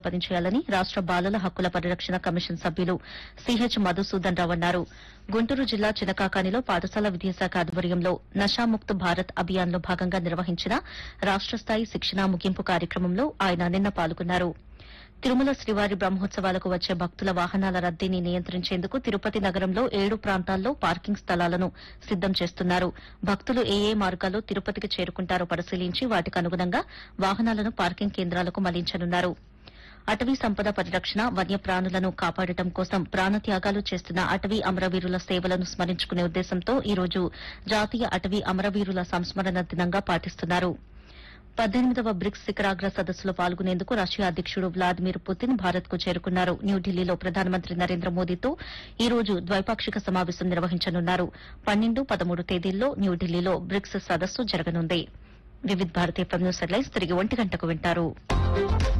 చేయాలని రాష్ట బాలల హక్కుల పరిరక్షణ కమిషన్ సభ్యులు సిహెచ్ మధుసూదన్ రావు అన్నారు గుంటూరు జిల్లా చినకాకానిలో పాఠశాల విద్యాశాఖ ఆధ్వర్యంలో నషాముక్త్ భారత్ అభియాన్లో భాగంగా నిర్వహించిన రాష్ట స్థాయి శిక్షణ ముగింపు కార్యక్రమంలో ఆయన నిన్న పాల్గొన్నారు తిరుమల శ్రీవారి బ్రహ్మోత్సవాలకు వచ్చే భక్తుల వాహనాల రద్దీని నియంత్రించేందుకు తిరుపతి నగరంలో ఏడు ప్రాంతాల్లో పార్కింగ్ స్థలాలను సిద్దం చేస్తున్నారు భక్తులు ఏ ఏ మార్గాల్లో తిరుపతికి చేరుకుంటారో పరిశీలించి వాటికి అనుగుణంగా వాహనాలను పార్కింగ్ కేంద్రాలకు మళ్లించనున్నారు అటవీ సంపద పరిరక్షణ వన్యప్రాణులను కాపాడటం కోసం ప్రాణత్యాగాలు చేస్తున్న అటవీ అమరవీరుల సేవలను స్మరించుకునే ఉద్దేశంతో ఈ రోజు జాతీయ అటవీ అమరవీరుల సంస్మరణ దినంగా పాటిస్తున్నారు పద్దెనిమిదవ బ్రిక్స్ శిఖరాగ్ర సదస్సులో పాల్గొనేందుకు రష్యా అధ్యకుడు వ్లాదిమిర్ పుతిన్ భారత్ కు చేరుకున్నారు న్యూఢిల్లీలో ప్రధానమంత్రి నరేంద్ర మోదీతో ఈ రోజు ద్వైపాక్షిక సమావేశం నిర్వహించనున్నారు పన్నెండు పదమూడు తేదీల్లో న్యూఢిల్లీలో బ్రిక్స్ సదస్సు జరగనుంది వివిధ భారతీయ న్యూస్ హెడ్లైన్స్ తిరిగి ఒంటి గంటకు వింటారు